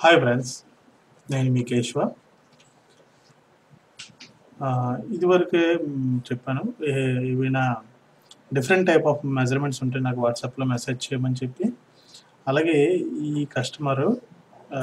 Hi friends నేను మీ కేశవ ఆ, ఇదివరకే మ్, చెప్పాను ఏ- ఏవైనా డిఫరెంట్ టైప్ ఆఫ్ మెజర్మెంట్స్ ఉంటే నాకు వాట్సాప్లో మెసేజ్ చేయమని చెప్పి అలాగే ఈ కస్టమరు ఆ,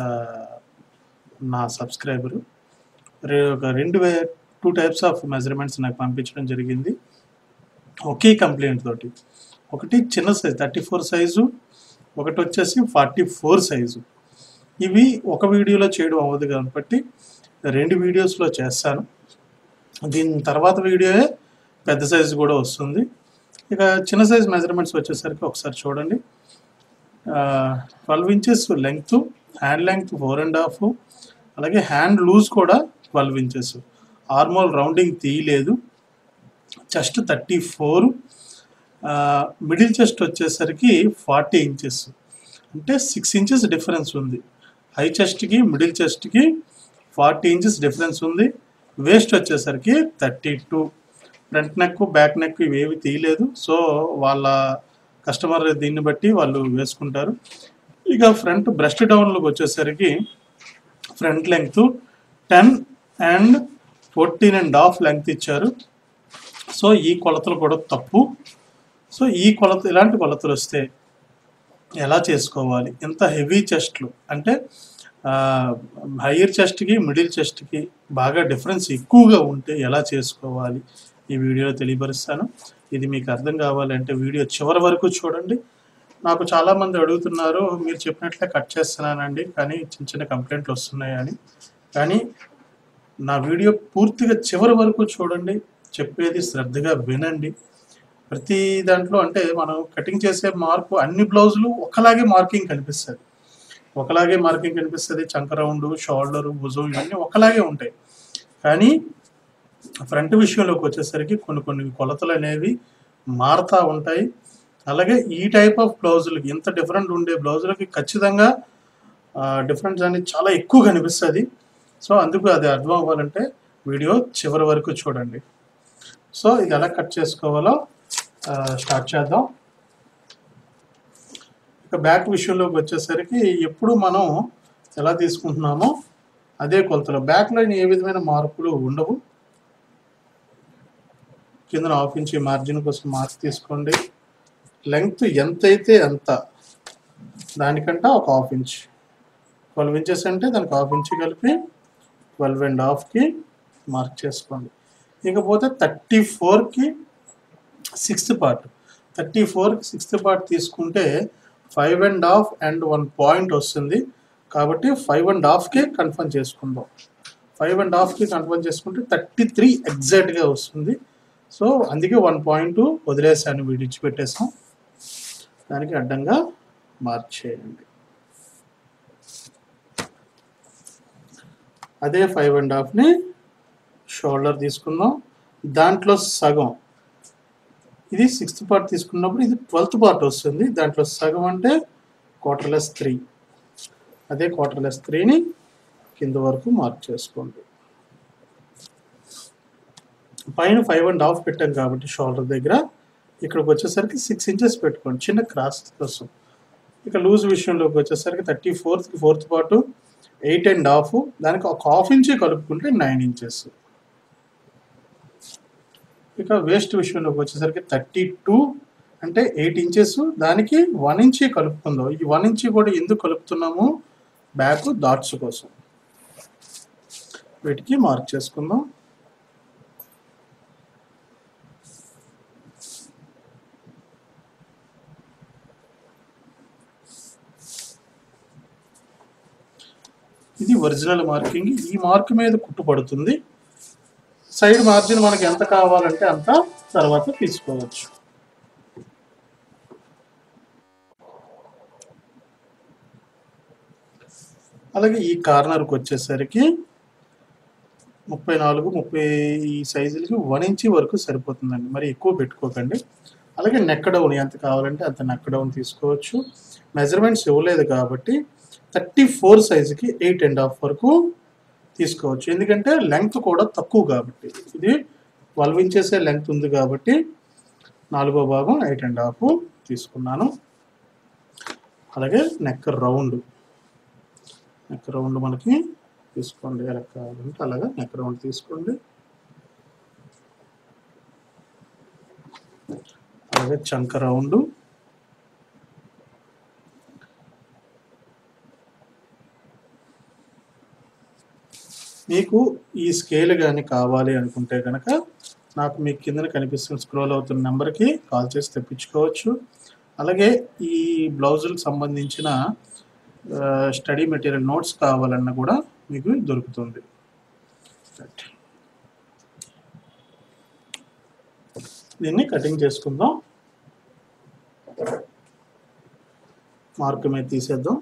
నా సబ్స్క్రైబరు రే ఒక రెండు వే టూ టైప్స్ ఆఫ్ మెజర్మెంట్స్ నాకు పంపించడం జరిగింది ఒకే కంప్లైంట్ తోటి ఒకటి చిన్న సైజు థర్టీ ఫోర్ సైజు ఒకటి వచ్చేసి ఫార్టీ ఫోర్ సైజు ఇవి ఒక వీడియోలో చేయడం అవ్వదు కాబట్టి రెండు వీడియోస్లో చేస్తాను దీని తర్వాత వీడియోయే పెద్ద సైజు కూడా వస్తుంది ఇక చిన్న సైజ్ మెజర్మెంట్స్ వచ్చేసరికి ఒకసారి చూడండి twelve inches length hand length four and half అలాగే హ్యాండ్ లూజ్ కూడా ట్వెల్వ్ ఇంచెస్ ఆర్మోల్ రౌండింగ్ తీయలేదు chest thirty four middle chest వచ్చేసరికి ఫార్టీ ఇంచెస్ అంటే సిక్స్ ఇంచెస్ డిఫరెన్స్ ఉంది హై చెస్ట్కి మిడిల్ చెస్ట్కి ఫార్టీ ఇంచెస్ డిఫరెన్స్ ఉంది వేస్ట్ వచ్చేసరికి thirty two front neck back neck ఇవేవి తీయలేదు సో వాళ్ళ కస్టమర్ దీన్ని బట్టి వాళ్ళు వేసుకుంటారు ఇక ఫ్రంట్ బ్రెస్ట్ డౌన్లోకి వచ్చేసరికి front length ten and fourteen and half length ఇచ్చారు సో ఈ కొలతలు కూడా తప్పు సో ఈ కొలత ఇలాంటి కొలతలు వస్తే ఎలా చేసుకోవాలి ఎంత హెవీ చెస్ట్లు అంటే హయ్యర్ చెస్ట్కి మిడిల్ చెస్ట్కి బాగా డిఫరెన్స్ ఎక్కువగా ఉంటే ఎలా చేసుకోవాలి ఈ వీడియోలో తెలియపరుస్తాను ఇది మీకు అర్థం కావాలంటే వీడియో చివరి వరకు చూడండి నాకు చాలామంది అడుగుతున్నారు మీరు చెప్పినట్లే కట్ చేస్తున్నానండి కానీ చిన్న చిన్న కంప్లైంట్లు వస్తున్నాయని కానీ నా వీడియో పూర్తిగా చివరి వరకు చూడండి చెప్పేది శ్రద్ధగా వినండి ప్రతి దాంట్లో అంటే మనం కటింగ్ చేసే మార్పు అన్ని బ్లౌజులు ఒకలాగే మార్కింగ్ కనిపిస్తుంది ఒకలాగే మార్కింగ్ కనిపిస్తుంది చంక రౌండ్ షోల్డర్ భుజం ఇవన్నీ ఒకలాగే ఉంటాయి కానీ ఫ్రంట్ విషయంలోకి వచ్చేసరికి కొన్ని కొన్ని కొలతలు అనేవి మారుతూ ఉంటాయి అలాగే ఈ టైప్ ఆఫ్ బ్లౌజులకి ఇంత డిఫరెంట్ ఉండే బ్లౌజులకి ఖచ్చితంగా డిఫరెన్స్ అనేది చాలా ఎక్కువ కనిపిస్తుంది సో అందుకు అది అర్థం అవ్వాలంటే వీడియో చివరి వరకు చూడండి సో ఇది ఎలా కట్ చేసుకోవాలో ఆ, స్టార్ట్ చేద్దాం ఇక బ్యాక్ విషయంలోకి వచ్చేసరికి ఎప్పుడు మనం ఎలా తీసుకుంటున్నామో అదే కొలతలో బ్యాక్ లైన్ ఏ విధమైన మార్పులు ఉండవు కింద హాఫ్ ఇంచ్ మార్జిన్ కోసం మార్క్ తీసుకోండి లెంగ్త్ ఎంత అయితే ఎంత దానికంటే ఒక హాఫ్ ఇంచ్ ట్వెల్వ్ ఇంచెస్ అంటే దానికి హాఫ్ ఇంచ్ కలిపి ట్వెల్వ్ అండ్ హాఫ్కి మార్క్ చేసుకోండి ఇకపోతే థర్టీ ఫోర్కి సిక్స్త్ పార్ట్ థర్టీ ఫోర్కి సిక్స్త్ పార్ట్ తీసుకుంటే five and half and one point వస్తుంది కాబట్టి ఫైవ్ అండ్ హాఫ్కే కన్ఫర్మ్ చేసుకుందాం ఫైవ్ అండ్ హాఫ్కి కన్ఫర్మ్ చేసుకుంటే థర్టీ త్రీ ఎగ్జాక్ట్గా వస్తుంది సో అందుకే వన్ పాయింట్ వదిలేసాను విడిచి పెట్టేసాం దానికి అడ్డంగా మార్క్ చేయండి అదే ఫైవ్ అండ్ హాఫ్ని షోల్డర్ తీసుకుందాం దాంట్లో సగం ఇది సిక్స్త్ పార్ట్ తీసుకున్నప్పుడు ఇది ట్వెల్త్ పార్ట్ వస్తుంది దాంట్లో సగం అంటే క్వార్టర్లెస్ త్రీ అదే క్వార్టర్లెస్ త్రీని కింద వరకు మార్క్ చేసుకోండి పైన ఫైవ్ అండ్ హాఫ్ పెట్టాం కాబట్టి షోల్డర్ దగ్గర ఇక్కడికి వచ్చేసరికి సిక్స్ ఇంచెస్ పెట్టుకోండి చిన్న క్రాస్ కోసం ఇక లూజ్ విషయంలోకి వచ్చేసరికి థర్టీ ఫోర్త్కి fourth part eight and half దానికి ఒక హాఫ్ ఇంచే కలుపుకుంటే నైన్ ఇంచెస్ ఇక వేస్ట్ విషయంలోకి వచ్చేసరికి థర్టీ టూ అంటే ఎయిట్ ఇంచెస్ దానికి వన్ ఇంచ్ కలుపుకుందాం ఈ వన్ ఇంచ్ కూడా ఎందుకు కలుపుతున్నాము బ్యాక్ డాట్స్ కోసం వీటికి మార్క్ చేసుకుందాం ఇది ఒరిజినల్ మార్కింగ్ ఈ మార్క్ మీద కుట్టు పడుతుంది సైడ్ మార్జిన్ మనకి ఎంత కావాలంటే అంత తర్వాత తీసుకోవచ్చు అలాగే ఈ కార్నర్కి వచ్చేసరికి ముప్పై నాలుగు ముప్పై ఈ సైజులకి వన్ ఇంచ్ వరకు సరిపోతుందండి మరి ఎక్కువ పెట్టుకోకండి అలాగే నెక్ డౌన్ ఎంత కావాలంటే అంత నెక్ డౌన్ తీసుకోవచ్చు మెజర్మెంట్స్ ఇవ్వలేదు కాబట్టి థర్టీ ఫోర్ సైజుకి ఎయిట్ అండ్ హాఫ్ వరకు తీసుకోవచ్చు ఎందుకంటే లెంగ్త్ కూడా తక్కువ కాబట్టి ఇది ట్వెల్వ్ ఇంచెసే లెంగ్త్ ఉంది కాబట్టి నాలుగో భాగం ఎయిట్ అండ్ హాఫ్ తీసుకున్నాను అలాగే నెక్ రౌండ్ నెక్ రౌండ్ మనకి తీసుకోండి ఎలా కావాలంటే అలాగా నెక్ రౌండ్ తీసుకోండి అలాగే చంక రౌండ్ మీకు ఈ స్కేల్ కానీ కావాలి అనుకుంటే కనుక నాకు మీ కింద కనిపిస్తున్న స్క్రోల్ అవుతున్న నెంబర్కి కాల్ చేసి తెప్పించుకోవచ్చు అలాగే ఈ బ్లౌజులకు సంబంధించిన స్టడీ మెటీరియల్ నోట్స్ కావాలన్నా కూడా మీకు దొరుకుతుంది Right. దీన్ని కటింగ్ చేసుకుందాం మార్క్ మీద తీసేద్దాం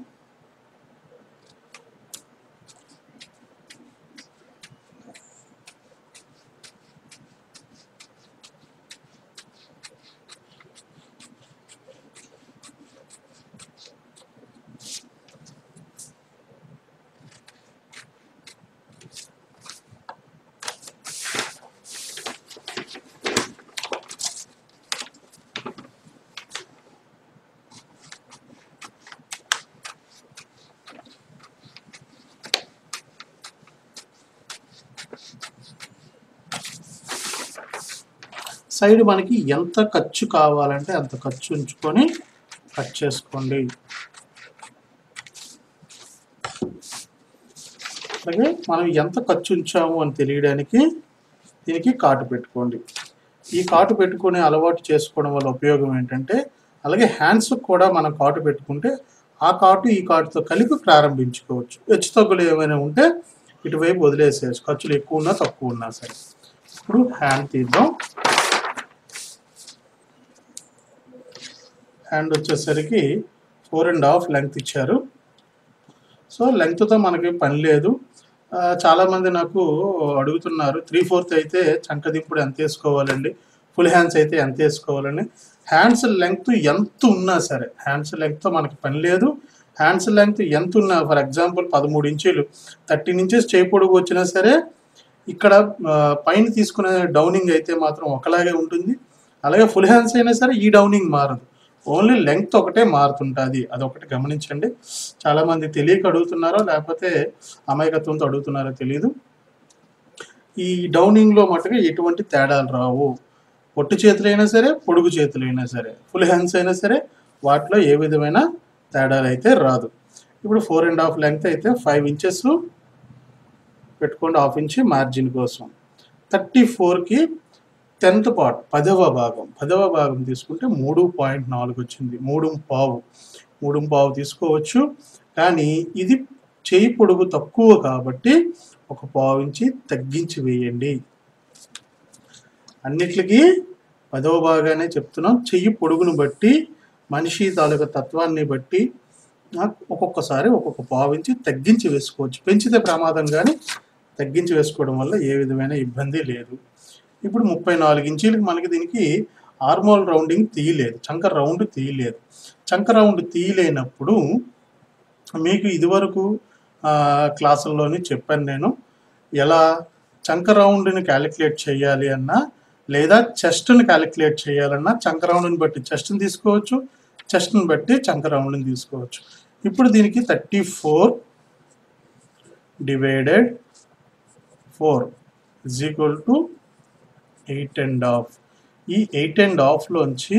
సైడ్ మనకి ఎంత ఖర్చు కావాలంటే అంత ఖర్చు ఉంచుకొని కట్ చేసుకోండి అలాగే మనం ఎంత ఖర్చు ఉంచాము అని తెలియడానికి దీనికి కాటు పెట్టుకోండి ఈ కాటు పెట్టుకునే అలవాటు చేసుకోవడం వల్ల ఉపయోగం ఏంటంటే అలాగే హ్యాండ్స్ కూడా మనం కాటు పెట్టుకుంటే ఆ కాటు ఈ కాటుతో కలిపి ప్రారంభించుకోవచ్చు హెచ్చు తగ్గులు ఏమైనా ఉంటే ఇటువైపు వదిలేసేయచ్చు ఖర్చులు ఎక్కువ ఉన్నా తక్కువ ఉన్నా సరే ఇప్పుడు హ్యాండ్ తీద్దాం హ్యాండ్ వచ్చేసరికి ఫోర్ అండ్ హాఫ్ లెంగ్త్ ఇచ్చారు సో లెంగ్త్తో మనకి పని లేదు ఆ, చాలామంది నాకు అడుగుతున్నారు త్రీ ఫోర్త్ అయితే చంకదింపుడు ఎంత వేసుకోవాలండి ఫుల్ హ్యాండ్స్ అయితే ఎంత వేసుకోవాలండి హ్యాండ్స్ లెంగ్త్ ఎంత ఉన్నా సరే హ్యాండ్స్ లెంగ్త్తో మనకి పని లేదు హ్యాండ్స్ లెంగ్త్ ఎంత ఉన్నా ఫర్ ఎగ్జాంపుల్ పదమూడు ఇంచీలు థర్టీన్ ఇంచెస్ చేయి పొడుగు వచ్చినా సరే ఇక్కడ ఆ, పైన తీసుకునే డౌనింగ్ అయితే మాత్రం ఒకలాగే ఉంటుంది అలాగే ఫుల్ హ్యాండ్స్ అయినా సరే ఈ డౌనింగ్ మారదు ఓన్లీ లెంగ్త్ ఒకటే మారుతుంటుంది అదొకటి గమనించండి చాలా మంది తెలియక అడుగుతున్నారో లేకపోతే అమాయకత్వంతో అడుగుతున్నారో తెలియదు ఈ డౌనింగ్లో మటుకు ఎటువంటి తేడాలు రావు పొట్టు చేతులైనా సరే పొడుగు చేతులైనా సరే ఫుల్ హ్యాండ్స్ అయినా సరే వాటిలో ఏ విధమైన తేడాలు అయితే రాదు ఇప్పుడు ఫోర్ అండ్ హాఫ్ లెంగ్త్ అయితే ఫైవ్ ఇంచెస్ పెట్టుకోండి హాఫ్ ఇంచ్ మార్జిన్ కోసం థర్టీ ఫోర్కి టెన్త్ పార్ట్ పదవ భాగం పదవ భాగం తీసుకుంటే మూడు పాయింట్ నాలుగు వచ్చింది మూడు పావు మూడు పావు తీసుకోవచ్చు కానీ ఇది చేయి పొడుగు తక్కువ కాబట్టి ఒక పావు ఇంచి తగ్గించి వేయండి అన్నిటికీ పదవ భాగానే చెప్తున్నాం చెయ్యి పొడుగును బట్టి మనిషి తాలూకా తత్వాన్ని బట్టి నాకు ఒక్కొక్కసారి ఒక్కొక్క పావు ఇంచి తగ్గించి వేసుకోవచ్చు పెంచితే ప్రమాదం కానీ తగ్గించి వేసుకోవడం వల్ల ఏ విధమైన ఇబ్బంది లేదు ఇప్పుడు ముప్పై నాలుగు ఇంచీలకి మనకి దీనికి ఆర్మోల్ రౌండింగ్ తీయలేదు చంక రౌండ్ తీయలేదు చంక రౌండ్ తీయలేనప్పుడు మీకు ఇదివరకు ఆ, క్లాసుల్లోని చెప్పాను నేను ఎలా చంక రౌండ్ని క్యాలిక్యులేట్ చేయాలి అన్నా లేదా చెస్ట్ని క్యాలిక్యులేట్ చేయాలన్నా చంక రౌండ్ని బట్టి చెస్ట్ని తీసుకోవచ్చు చెస్ట్ని బట్టి చంక రౌండ్ని తీసుకోవచ్చు ఇప్పుడు దీనికి thirty four divided four is equal to eight and half ఈ ఎయిట్ అండ్ హాఫ్లోంచి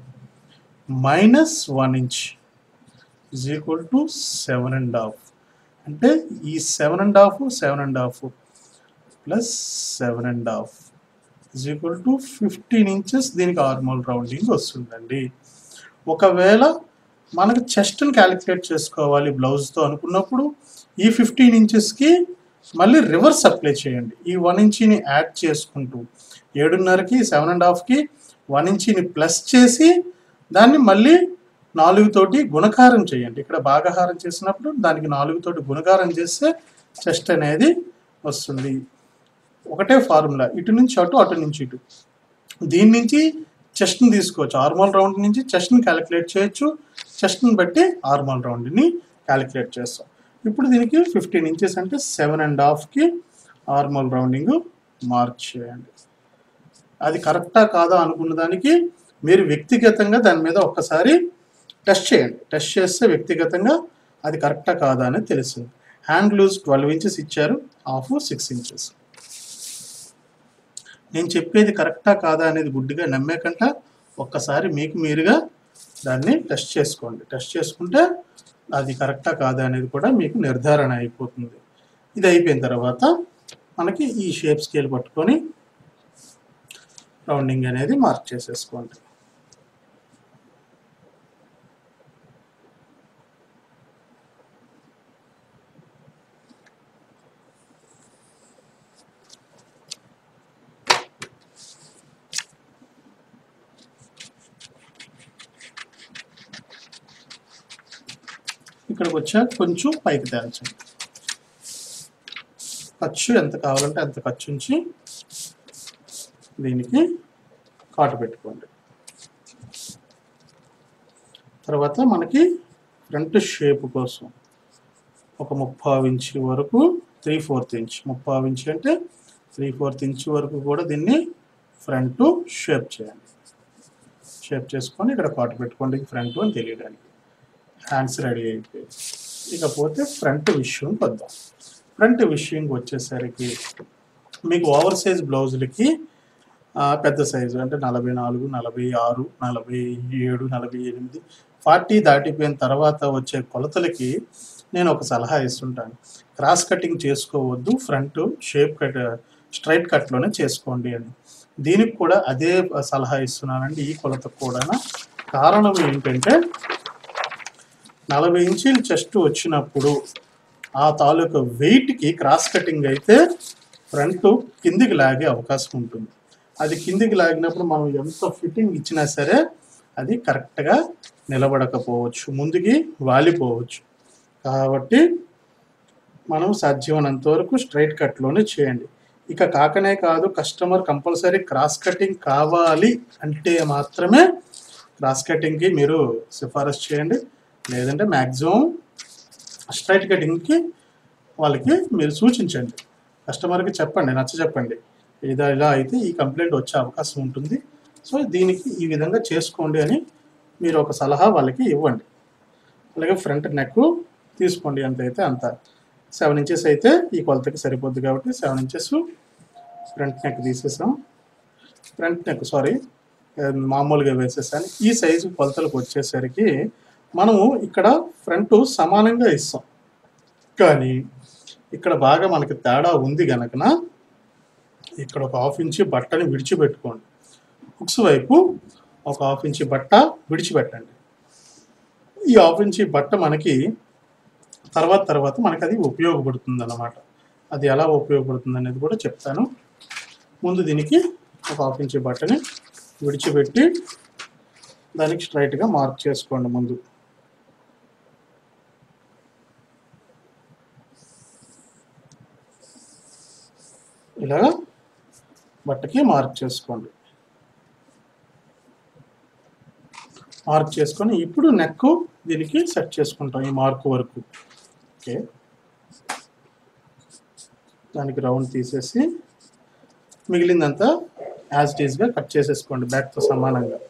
minus one inch is equal to seven and half అంటే ఈ seven and half seven and half plus seven and half is equal to fifteen inches దీనికి armhole rounding వస్తుందండి ఒకవేళ మనకు చెస్ట్ని calculate చేసుకోవాలి బ్లౌజ్తో అనుకున్నప్పుడు ఈ ఫిఫ్టీన్ ఇంచెస్కి మళ్ళీ రివర్స్ అప్లై చేయండి ఈ వన్ ఇంచీని యాడ్ చేసుకుంటూ ఏడున్నరకి సెవెన్ అండ్ హాఫ్కి వన్ ఇంచీని ప్లస్ చేసి దాన్ని మళ్ళీ నాలుగుతోటి గుణకారం చేయండి ఇక్కడ భాగహారం చేసినప్పుడు దానికి నాలుగుతోటి గుణకారం చేస్తే చెస్ట్ అనేది వస్తుంది ఒకటే ఫార్ములా ఇటు నుంచి అటు అటు నుంచి ఇటు దీని నుంచి చెస్ట్ని తీసుకోవచ్చు ఆర్మల్ రౌండ్ నుంచి చెస్ట్ని క్యాలిక్యులేట్ చేయొచ్చు చెస్ట్ని బట్టి ఆర్మల్ రౌండ్ని క్యాలిక్యులేట్ చేస్తాం ఇప్పుడు దీనికి ఫిఫ్టీన్ ఇంచెస్ అంటే సెవెన్ అండ్ హాఫ్కి ఆర్మల్ రౌండింగ్ మార్క్ చేయండి అది కరెక్టా కాదా అనుకున్న దానికి మీరు వ్యక్తిగతంగా దాని మీద ఒక్కసారి టెస్ట్ చేయండి టెస్ట్ చేస్తే వ్యక్తిగతంగా అది కరెక్టా కాదా అనేది తెలుస్తుంది హ్యాండ్ లూజ్ ట్వెల్వ్ ఇంచెస్ ఇచ్చారు హాఫ్ సిక్స్ ఇంచెస్ నేను చెప్పేది కరెక్టా కాదా అనేది గుడ్డిగా నమ్మేకంట ఒక్కసారి మీకు మీరుగా దాన్ని టెస్ట్ చేసుకోండి టెస్ట్ చేసుకుంటే అది కరెక్టా కాదా అనేది కూడా మీకు నిర్ధారణ అయిపోతుంది ఇది అయిపోయిన తర్వాత మనకి ఈ షేప్ స్కేల్ పట్టుకొని రౌండింగ్ అనేది మార్క్ చేసేసుకోండి ఇక్కడికి వచ్చాక కొంచెం పైకి తేల్చండి ఖర్చు ఎంత కావాలంటే అంత ఖర్చు ఉంచి దీనికి కాటు పెట్టుకోండి తర్వాత మనకి ఫ్రంట్ షేప్ కోసం ఒక ముప్పావు ఇంచ్ వరకు త్రీ ఫోర్త్ ఇంచ్ ముప్పావు ఇంచ్ అంటే త్రీ ఫోర్త్ ఇంచ్ వరకు కూడా దీన్ని ఫ్రంట్ షేప్ చేయండి షేప్ చేసుకొని ఇక్కడ కాటు పెట్టుకోండి ఫ్రంట్ అని తెలియడానికి హ్యాండ్స్ రెడీ అయిపోయి ఇకపోతే ఫ్రంట్ విషయంకి వద్దాం ఫ్రంట్ విషయంకి వచ్చేసరికి మీకు ఓవర్ సైజ్ బ్లౌజులకి ఆ, పెద్ద సైజు అంటే నలభై నాలుగు నలభై ఆరు నలభై ఏడు నలభై ఎనిమిది ఫార్టీ దాటిపోయిన తర్వాత వచ్చే కొలతలకి నేను ఒక సలహా ఇస్తుంటాను క్రాస్ కటింగ్ చేసుకోవద్దు ఫ్రంట్ షేప్ కట్ స్ట్రైట్ కట్లోనే చేసుకోండి అని దీనికి కూడా అదే సలహా ఇస్తున్నానండి ఈ కొలతకు కూడా కారణం ఏంటంటే నలభై ఇంచీలు చెస్ట్ వచ్చినప్పుడు ఆ తాలూకా వెయిట్కి క్రాస్ కటింగ్ అయితే ఫ్రంట్ కిందికి లాగే అవకాశం ఉంటుంది అది కిందికి లాగినప్పుడు మనం ఎంత ఫిట్టింగ్ ఇచ్చినా సరే అది కరెక్ట్గా నిలబడకపోవచ్చు ముందుకి వాలిపోవచ్చు కాబట్టి మనం సాధ్యమైనంత వరకు స్ట్రైట్ కట్లోనే చేయండి ఇక కాకనే కాదు కస్టమర్ కంపల్సరీ క్రాస్ కటింగ్ కావాలి అంటే మాత్రమే క్రాస్ కటింగ్కి మీరు సిఫారసు చేయండి లేదంటే మ్యాక్సిమం స్ట్రైట్ కటింగ్కి వాళ్ళకి మీరు సూచించండి కస్టమర్కి చెప్పండి నచ్చ చెప్పండి ఇలా ఇలా అయితే ఈ కంప్లైంట్ వచ్చే అవకాశం ఉంటుంది సో దీనికి ఈ విధంగా చేసుకోండి అని మీరు ఒక సలహా వాళ్ళకి ఇవ్వండి అలాగే ఫ్రంట్ నెక్ తీసుకోండి ఎంత అయితే అంత సెవెన్ ఇంచెస్ అయితే ఈ కొలతకి సరిపోద్ది కాబట్టి సెవెన్ ఇంచెస్ ఫ్రంట్ నెక్ తీసేసాం ఫ్రంట్ నెక్ సారీ మామూలుగా వేసేసాను ఈ సైజు కొలతలకు వచ్చేసరికి మనము ఇక్కడ ఫ్రంట్ సమానంగా ఇస్తాం కానీ ఇక్కడ బాగా మనకి తేడా ఉంది గనకన ఇక్కడ ఒక హాఫ్ ఇంచి బట్టని విడిచిపెట్టుకోండి హుక్స్ వైపు ఒక హాఫ్ ఇంచి బట్ట విడిచిపెట్టండి ఈ హాఫ్ ఇంచి బట్ట మనకి తర్వాత తర్వాత మనకి అది ఉపయోగపడుతుంది అన్నమాట అది ఎలా ఉపయోగపడుతుంది అనేది కూడా చెప్తాను ముందు దీనికి ఒక హాఫ్ ఇంచి బట్టని విడిచిపెట్టి దానికి స్ట్రైట్గా మార్క్ చేసుకోండి ముందు ఇలా బట్టకి మార్క్ చేసుకోండి మార్క్ చేసుకొని ఇప్పుడు నెక్ దీనికి సెట్ చేసుకుంటాం ఈ మార్క్ వరకు ఓకే దానికి రౌండ్ తీసేసి మిగిలిందంతా యాజ్ ఇట్ ఈస్గా కట్ చేసేసుకోండి బ్యాక్తో సమానంగా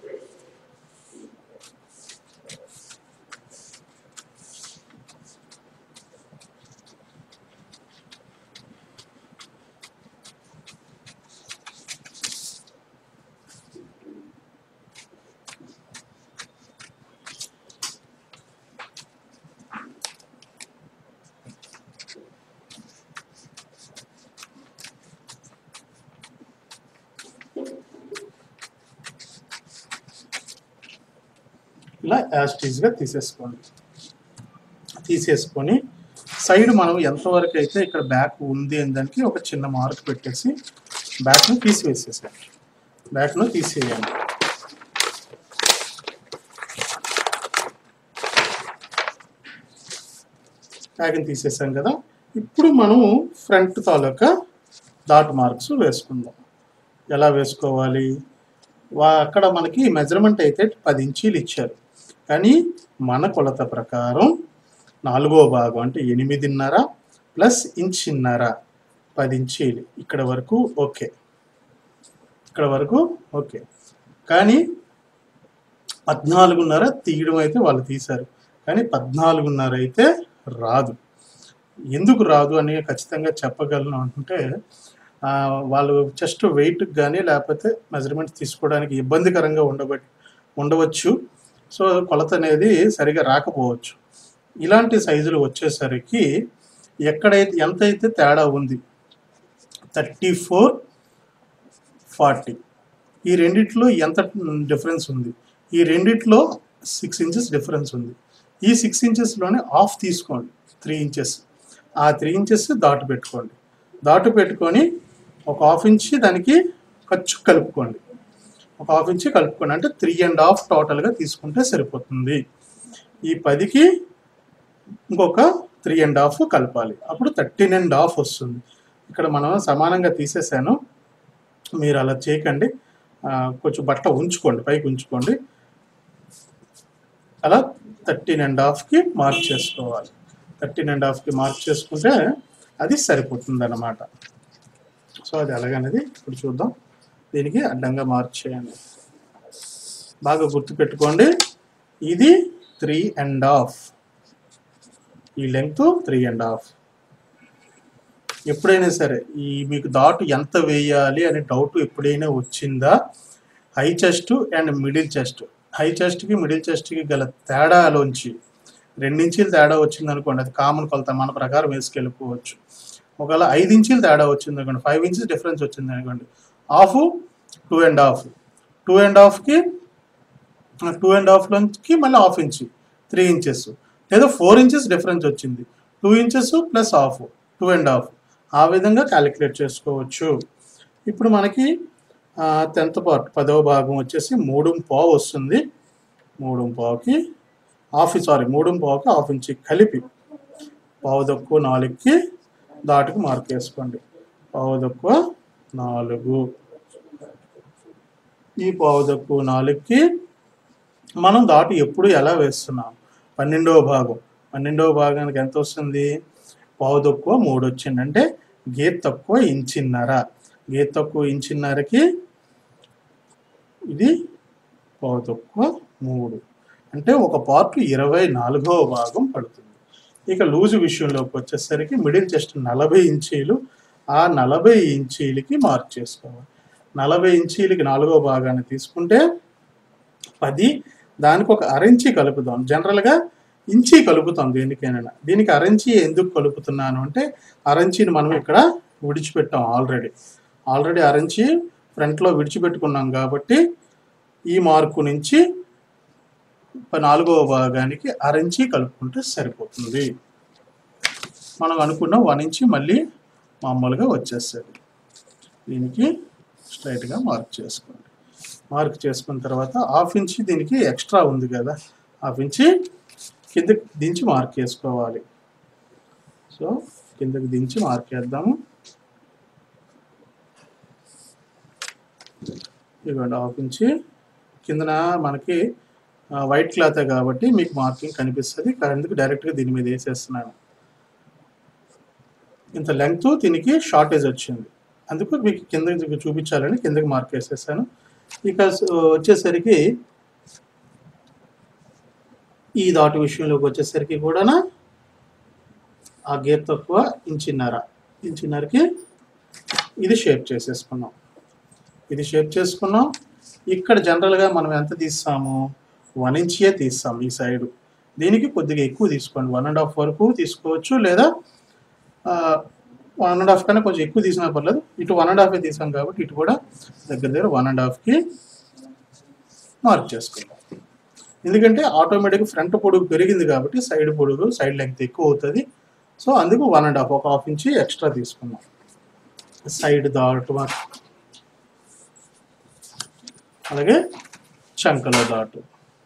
ఇలా యాస్టీజ్గా తీసేసుకోండి తీసేసుకొని సైడ్ మనం ఎంతవరకు అయితే ఇక్కడ బ్యాక్ ఉంది అని దానికి ఒక చిన్న మార్క్ పెట్టేసి బ్యాక్ను తీసివేసేసాం బ్యాక్ను తీసేయాలి బ్యాక్ని తీసేసాం కదా ఇప్పుడు మనము ఫ్రంట్ తాలూకా డాట్ మార్క్స్ వేసుకుందాం ఎలా వేసుకోవాలి వా అక్కడ మనకి మెజర్మెంట్ అయితే పది ఇంచీలు ఇచ్చారు కానీ మన కొలత ప్రకారం నాలుగో భాగం అంటే ఎనిమిదిన్నర ప్లస్ ఇంచిన్నర పది ఇంచీలు ఇక్కడ వరకు ఓకే ఇక్కడ వరకు ఓకే కానీ పద్నాలుగున్నర తీయడం అయితే వాళ్ళు తీశారు కానీ పద్నాలుగున్నర అయితే రాదు ఎందుకు రాదు అని ఖచ్చితంగా చెప్పగలను అంటే ఆ, వాళ్ళు చెస్ట్ వెయిట్ కానీ లేకపోతే మెజర్మెంట్ తీసుకోవడానికి ఇబ్బందికరంగా ఉండబట్టి ఉండవచ్చు సో కొలత అనేది సరిగా రాకపోవచ్చు ఇలాంటి సైజులు వచ్చేసరికి ఎక్కడైతే ఎంతైతే తేడా ఉంది థర్టీ ఫోర్ ఫార్టీ ఈ రెండిట్లో ఎంత డిఫరెన్స్ ఉంది ఈ రెండిట్లో సిక్స్ ఇంచెస్ డిఫరెన్స్ ఉంది ఈ సిక్స్ ఇంచెస్లోనే ఆఫ్ తీసుకోండి త్రీ ఇంచెస్ ఆ త్రీ ఇంచెస్ దాటు పెట్టుకోండి దాటు పెట్టుకొని ఒక హాఫ్ ఇంచ్ దానికి ఖర్చు కలుపుకోండి ఒక హాఫ్ ఇంచ్ కలుపుకోండి అంటే త్రీ అండ్ హాఫ్ టోటల్గా తీసుకుంటే సరిపోతుంది ఈ పదికి ఇంకొక త్రీ అండ్ హాఫ్ కలపాలి అప్పుడు థర్టీన్ అండ్ హాఫ్ వస్తుంది ఇక్కడ మనం సమానంగా తీసేసాను మీరు అలా చేయకండి ఆ, కొంచెం బట్ట ఉంచుకోండి పైకి ఉంచుకోండి అలా థర్టీన్ అండ్ హాఫ్కి మార్క్ చేసుకోవాలి థర్టీన్ అండ్ హాఫ్కి మార్క్ చేసుకుంటే అది సరిపోతుంది అన్నమాట సో అది ఎలాగనేది ఇప్పుడు చూద్దాం దీనికి అడ్డంగా మార్క్ చేయండి బాగా గుర్తుపెట్టుకోండి ఇది త్రీ అండ్ హాఫ్ ఈ లెంగ్త్ త్రీ అండ్ హాఫ్ ఎప్పుడైనా సరే ఈ మీకు దాటు ఎంత వేయాలి అనే డౌట్ ఎప్పుడైనా వచ్చిందా high chest and middle chest high చెస్ట్కి మిడిల్ చెస్ట్కి గల తేడాలోంచి రెండించీలు తేడా వచ్చింది అనుకోండి అది కామన్ కొలత మన ప్రకారం వేసుకెళ్ళిపోవచ్చు ఒకవేళ ఐదు ఇంచీలు తేడా వచ్చింది అనుకోండి ఫైవ్ ఇంచెస్ డిఫరెన్స్ వచ్చింది అనుకోండి half two and half two and హాఫ్కి టూ అండ్ హాఫ్ నుంచి మళ్ళీ హాఫ్ ఇంచ్ త్రీ ఇంచెస్ లేదా ఫోర్ ఇంచెస్ డిఫరెన్స్ వచ్చింది two inches plus half two and half ఆ విధంగా క్యాలిక్యులేట్ చేసుకోవచ్చు ఇప్పుడు మనకి టెన్త్ పార్ట్ పదవ భాగం వచ్చేసి మూడు పావు వస్తుంది మూడు పావుకి హాఫ్ సారీ మూడు పావుకి హాఫ్ ఇంచ్ కలిపి పావు తక్కువ నాలుగుకి దాటుకు మార్క్ వేసుకోండి పావు తక్కువ నాలుగు ఈ పావు తక్కువ నాలుగుకి మనం దాటు ఎప్పుడు ఎలా వేస్తున్నాం పన్నెండవ భాగం పన్నెండవ భాగానికి ఎంత వస్తుంది పావు తక్కువ మూడు వచ్చింది అంటే గీత తక్కువ ఇంచిన్నర గీత తక్కువ ఇంచిన్నరకి ఇది పావు తక్కువ మూడు అంటే ఒక పార్ట్ ఇరవై నాలుగవ భాగం పడుతుంది ఇక లూజు విషయంలోకి వచ్చేసరికి మిడిల్ చెస్ట్ నలభై ఇంచీలు ఆ నలభై ఇంచీలకి మార్క్ చేసుకోవాలి నలభై ఇంచీలకి నాలుగో భాగాన్ని తీసుకుంటే పది దానికి ఒక అరెంచి కలుపుదాం జనరల్గా ఇంచి కలుపుతాం దేనికైనా దీనికి అరెంచి ఎందుకు కలుపుతున్నాను అంటే అరెంచిని మనం ఇక్కడ విడిచిపెట్టాం ఆల్రెడీ ఆల్రెడీ అరెంచి ఫ్రంట్లో విడిచిపెట్టుకున్నాం కాబట్టి ఈ మార్కు నుంచి నాలుగవ భాగానికి అరెంచి కలుపుకుంటే సరిపోతుంది మనం అనుకున్న వన్ ఇంచి మళ్ళీ మామూలుగా వచ్చేస్తుంది దీనికి స్ట్రైట్గా మార్క్ చేసుకోండి మార్క్ చేసుకున్న తర్వాత హాఫ్ ఇంచ్ దీనికి ఎక్స్ట్రా ఉంది కదా హాఫ్ ఇంచి కిందకి దించి మార్క్ చేసుకోవాలి సో కిందకి దించి మార్క్ వేద్దాము ఇదిగోండి హాఫ్ ఇంచి కిందన మనకి వైట్ క్లాత్ కాబట్టి మీకు మార్కింగ్ కనిపిస్తుంది ఎందుకు డైరెక్ట్గా దీని మీద వేసేస్తున్నాను ఇంత లెంగ్త్ దీనికి షార్టేజ్ వచ్చింది అందుకు మీకు కింద చూపించాలని కిందకి మార్క్ వేసేసాను ఇక స- వచ్చేసరికి ఈ దాటు విషయంలోకి వచ్చేసరికి కూడా ఆ గేర్ తక్కువ ఇంచిన్నర ఇంచిన్నరకి ఇది షేప్ చేసేసుకున్నాం ఇది షేప్ చేసుకున్నాం ఇక్కడ జనరల్గా మనం ఎంత తీస్తాము వన్ ఇంచియే తీస్తాం ఈ సైడ్ దీనికి కొద్దిగా ఎక్కువ తీసుకోండి వన్ అండ్ హాఫ్ వరకు తీసుకోవచ్చు లేదా వన్ అండ్ హాఫ్ కన్నా కొంచెం ఎక్కువ తీసినా పర్లేదు ఇటు వన్ అండ్ హాఫే తీసాం కాబట్టి ఇటు కూడా దగ్గర దగ్గర వన్ అండ్ హాఫ్కి మార్క్ చేసుకుందాం ఎందుకంటే ఆటోమేటిక్ ఫ్రంట్ పొడుగు పెరిగింది కాబట్టి సైడ్ పొడుగు సైడ్ లెంగ్త్ ఎక్కువ అవుతుంది సో అందుకు వన్ అండ్ హాఫ్ ఒక హాఫ్ ఇంచి ఎక్స్ట్రా తీసుకున్నాం సైడ్ దాటు మార్క్ అలాగే చంకల దాటు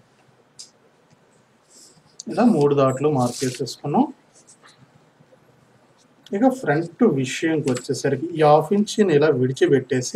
ఇలా మూడు దాట్లు మార్క్ చేసేసుకున్నాం ఇక ఫ్రంట్ విషయంకి వచ్చేసరికి ఈ హాఫ్ ఇంచ్ని ఇలా విడిచిపెట్టేసి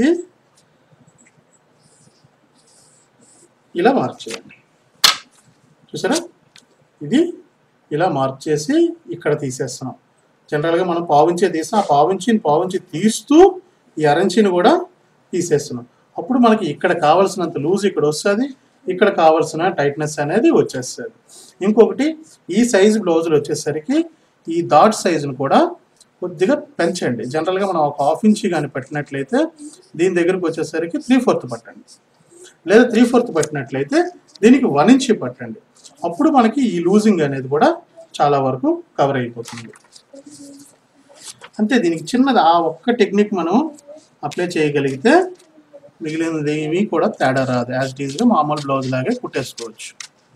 ఇలా మార్క్ చేయండి చూసారా ఇది ఇలా మార్క్ చేసి ఇక్కడ తీసేస్తున్నాం జనరల్గా మనం పావించే తీస్తాం ఆ పావించిని పావించి తీస్తూ ఈ అరంచిని కూడా తీసేస్తున్నాం అప్పుడు మనకి ఇక్కడ కావాల్సినంత లూజ్ ఇక్కడ వస్తుంది ఇక్కడ కావాల్సిన టైట్నెస్ అనేది వచ్చేస్తుంది ఇంకొకటి ఈ సైజ్ బ్లౌజులు వచ్చేసరికి ఈ డాట్ సైజును కూడా కొద్దిగా పెంచండి జనరల్గా మనం ఒక హాఫ్ ఇంచ్ కానీ పట్టినట్లయితే దీని దగ్గరకు వచ్చేసరికి త్రీ ఫోర్త్ పట్టండి లేదా త్రీ ఫోర్త్ పట్టినట్లయితే దీనికి వన్ ఇంచ్ పట్టండి అప్పుడు మనకి ఈ లూజింగ్ అనేది కూడా చాలా వరకు కవర్ అయిపోతుంది అంతే దీనికి చిన్నది ఆ ఒక్క టెక్నిక్ మనం అప్లై చేయగలిగితే మిగిలినది ఏమీ కూడా తేడా రాదు యాజ్ ఇట్ ఈస్గా మామూలు బ్లౌజ్ లాగే కుట్టేసుకోవచ్చు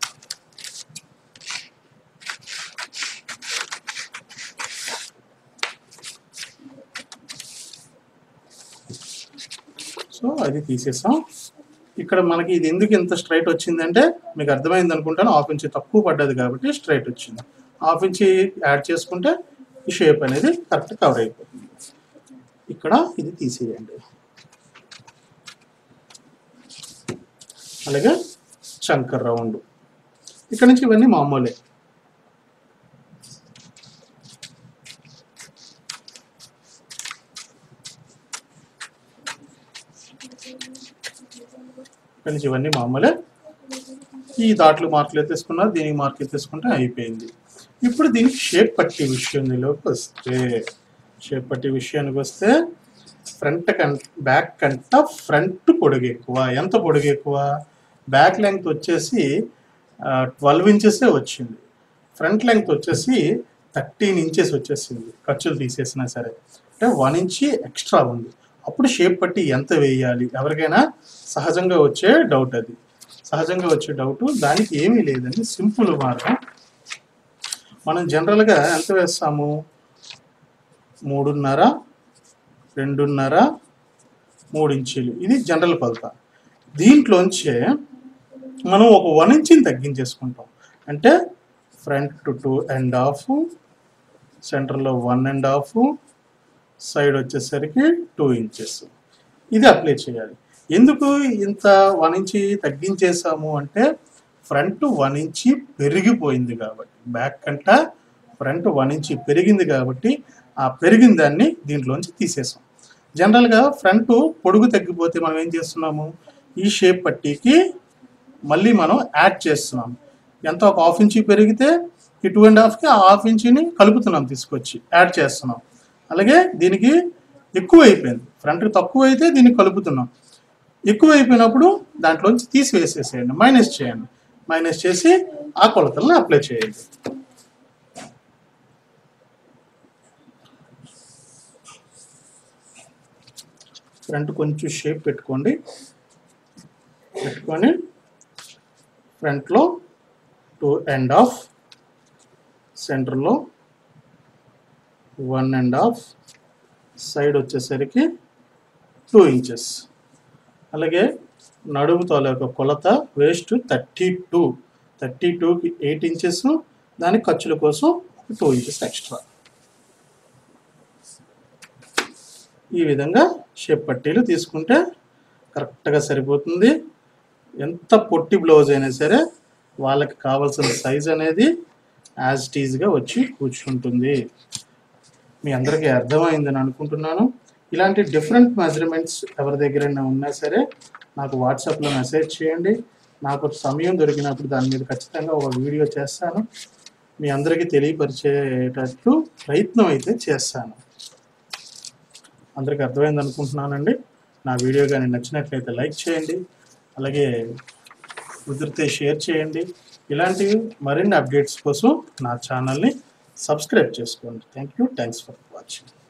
సో అది తీసేసాం ఇక్కడ మనకి ఇది ఎందుకు ఇంత స్ట్రైట్ వచ్చిందంటే మీకు అర్థమైంది అనుకుంటాను హాఫ్ ఇంచ్ తక్కువ పడ్డది కాబట్టి స్ట్రైట్ వచ్చింది హాఫ్ ఇంచ్ యాడ్ చేసుకుంటే ఈ షేప్ అనేది కరెక్ట్ కవర్ అయిపోతుంది ఇక్కడ ఇది తీసేయండి అలాగే చంకర్ రౌండ్ ఇక్కడ నుంచి ఇవన్నీ మామూలే ఇక్కడ నుంచి ఇవన్నీ మామూలే ఈ దాట్లు మార్కులు ఎత్తేసుకున్నారు దీనికి మార్కులు ఎత్తేసుకుంటే అయిపోయింది ఇప్పుడు దీనికి షేప్ పట్టి విషయంలోకి వస్తే షేప్ పట్టి విషయానికి వస్తే ఫ్రంట్ కం బ్యాక్ కంట ఫ్రంట్ పొడుగు ఎక్కువ ఎంత పొడుగు ఎక్కువ బ్యాక్ లెంగ్త్ వచ్చేసి ట్వెల్వ్ ఇంచెసే వచ్చింది ఫ్రంట్ లెంగ్త్ వచ్చేసి థర్టీన్ ఇంచెస్ వచ్చేసింది ఖర్చులు తీసేసినా సరే అంటే వన్ ఇంచి ఎక్స్ట్రా ఉంది అప్పుడు షేప్ పట్టి ఎంత వేయాలి ఎవరికైనా సహజంగా వచ్చే డౌట్ అది సహజంగా వచ్చే డౌట్ దానికి ఏమీ లేదండి సింపుల్ మార్గం మనం జనరల్గా ఎంత వేస్తాము మూడున్నర రెండున్నర మూడు ఇంచీలు ఇది జనరల్ కొలత దీంట్లోంచే మనం ఒక వన్ ఇంచిని తగ్గించేసుకుంటాం అంటే front to two and half సెంటర్లో వన్ అండ్ హాఫ్ సైడ్ వచ్చేసరికి టూ ఇంచెస్ ఇది అప్లై చేయాలి ఎందుకు ఇంత వన్ ఇంచి తగ్గించేసాము అంటే ఫ్రంట్ వన్ ఇంచి పెరిగిపోయింది కాబట్టి బ్యాక్ కంట ఫ్రంట్ వన్ ఇంచి పెరిగింది కాబట్టి ఆ పెరిగిన దాన్ని దీంట్లోంచి తీసేసాం జనరల్గా ఫ్రంట్ పొడుగు తగ్గిపోతే మనం ఏం చేస్తున్నాము ఈ షేప్ పట్టీకి మళ్ళీ మనం యాడ్ చేస్తున్నాం ఎంత ఒక హాఫ్ ఇంచి పెరిగితే ఈ టూ అండ్ హాఫ్కి ఆ హాఫ్ ఇంచిని కలుపుతున్నాం తీసుకొచ్చి యాడ్ చేస్తున్నాం అలాగే దీనికి ఎక్కువ అయిపోయింది ఫ్రంట్ తక్కువ అయితే దీన్ని కలుపుతున్నాం ఎక్కువ అయిపోయినప్పుడు దాంట్లోంచి తీసివేసేసేయండి మైనస్ చేయండి మైనస్ చేసి ఆ కొలతలను అప్లై చేయండి ఫ్రంట్ కొంచెం షేప్ పెట్టుకోండి పెట్టుకొని ఫ్రంట్లో టూ అండ్ హాఫ్ సెంటర్లో వన్ అండ్ హాఫ్ సైడ్ వచ్చేసరికి టూ ఇంచెస్ అలాగే నడుము తాలూకా కొలత వేస్ట్ థర్టీ టూ థర్టీ టూకి ఎయిట్ ఇంచెస్ దాని ఖర్చుల కోసం టూ ఇంచెస్ ఎక్స్ట్రా ఈ విధంగా షేప్ పట్టీలు తీసుకుంటే కరెక్ట్గా సరిపోతుంది ఎంత పొట్టి బ్లౌజ్ అయినా సరే వాళ్ళకి కావాల్సిన సైజ్ అనేది యాజ్ టీజ్గా వచ్చి కూర్చుంటుంది మీ అందరికీ అర్థమైందని అనుకుంటున్నాను ఇలాంటి డిఫరెంట్ మెజర్మెంట్స్ ఎవరి దగ్గరైనా ఉన్నా సరే నాకు వాట్సాప్లో మెసేజ్ చేయండి నాకు సమయం దొరికినప్పుడు దాని మీద ఖచ్చితంగా ఒక వీడియో చేస్తాను మీ అందరికీ తెలియపరిచేటట్లు ప్రయత్నం అయితే చేస్తాను అందరికీ అర్థమైంది అనుకుంటున్నానండి నా వీడియో కానీ నచ్చినట్లయితే లైక్ చేయండి అలాగే కుదిరితే షేర్ చేయండి ఇలాంటివి మరిన్ని అప్డేట్స్ కోసం నా ఛానల్ని సబ్స్క్రైబ్ చేసుకోండి thank you thanks for watching